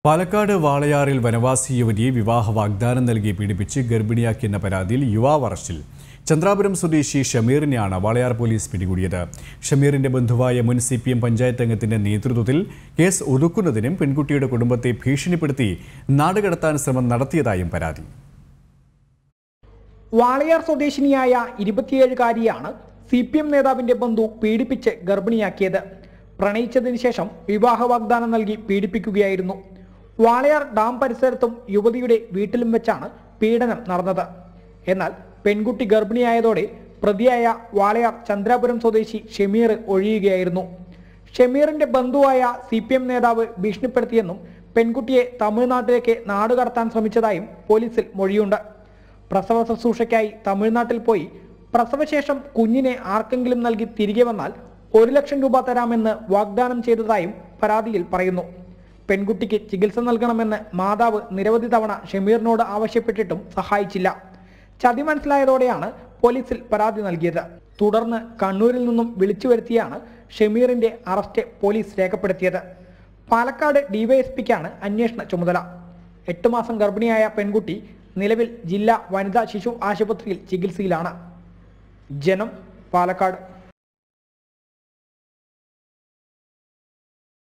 പാലക്കാട് വാളയാറിൽ വനവാസി യുവതിയെ വിവാഹ വാഗ്ദാനം നൽകി പീഡിപ്പിച്ച് ഗർഭിണിയാക്കിയെന്ന പരാതിയിൽ യുവാവ് അറസ്റ്റിൽ ചന്ദ്രാപുരം സ്വദേശി ഷമീറിനെയാണ് വാളയാർ പോലീസ് പിടികൂടിയത് ഷമീറിന്റെ ബന്ധുവായ മുൻ സി പി എം പഞ്ചായത്ത് അംഗത്തിന്റെ നേതൃത്വത്തിൽ കേസ് ഒതുക്കുന്നതിനും പെൺകുട്ടിയുടെ കുടുംബത്തെ ഭീഷണിപ്പെടുത്തി നാടുകടത്താൻ ശ്രമം നടത്തിയതായും പരാതി വാളയാർ സ്വദേശിനിയായ ഇരുപത്തിയേഴുകാരിയാണ് സി പി എം നേതാവിന്റെ ബന്ധു പീഡിപ്പിച്ച് ഗർഭിണിയാക്കിയത് പ്രണയിച്ചതിന് ശേഷം വിവാഹ വാഗ്ദാനം നൽകി പീഡിപ്പിക്കുകയായിരുന്നു വാളയാർ ഡാം പരിസരത്തും യുവതിയുടെ വീട്ടിലും വെച്ചാണ് പീഡനം നടന്നത് എന്നാൽ പെൺകുട്ടി ഗർഭിണിയായതോടെ പ്രതിയായ വാളയാർ ചന്ദ്രാപുരം സ്വദേശി ഷമീർ ഒഴിയുകയായിരുന്നു ഷമീറിന്റെ ബന്ധുവായ സി പി എം നേതാവ് ഭീഷണിപ്പെടുത്തിയെന്നും പെൺകുട്ടിയെ തമിഴ്നാട്ടിലേക്ക് നാടുകടത്താൻ ശ്രമിച്ചതായും പോലീസിൽ മൊഴിയുണ്ട് പ്രസവ ശുശ്രൂഷയ്ക്കായി തമിഴ്നാട്ടിൽ പോയി പ്രസവശേഷം കുഞ്ഞിനെ ആർക്കെങ്കിലും നൽകി തിരികെ വന്നാൽ ഒരു ലക്ഷം രൂപ തരാമെന്ന് വാഗ്ദാനം ചെയ്തതായും പരാതിയിൽ പറയുന്നു പെൺകുട്ടിക്ക് ചികിത്സ നൽകണമെന്ന് മാതാവ് നിരവധി തവണ ഷമീറിനോട് ആവശ്യപ്പെട്ടിട്ടും സഹായിച്ചില്ല ചതി മനസ്സിലായതോടെയാണ് പോലീസിൽ പരാതി നൽകിയത് തുടർന്ന് കണ്ണൂരിൽ നിന്നും വിളിച്ചു വരുത്തിയാണ് ഷമീറിന്റെ അറസ്റ്റ് പോലീസ് രേഖപ്പെടുത്തിയത് പാലക്കാട് ഡിവൈഎസ്പിക്കാണ് അന്വേഷണ ചുമതല എട്ട് മാസം ഗർഭിണിയായ പെൺകുട്ടി നിലവിൽ ജില്ലാ വനിതാ ശിശു ആശുപത്രിയിൽ ചികിത്സയിലാണ് ജനം പാലക്കാട്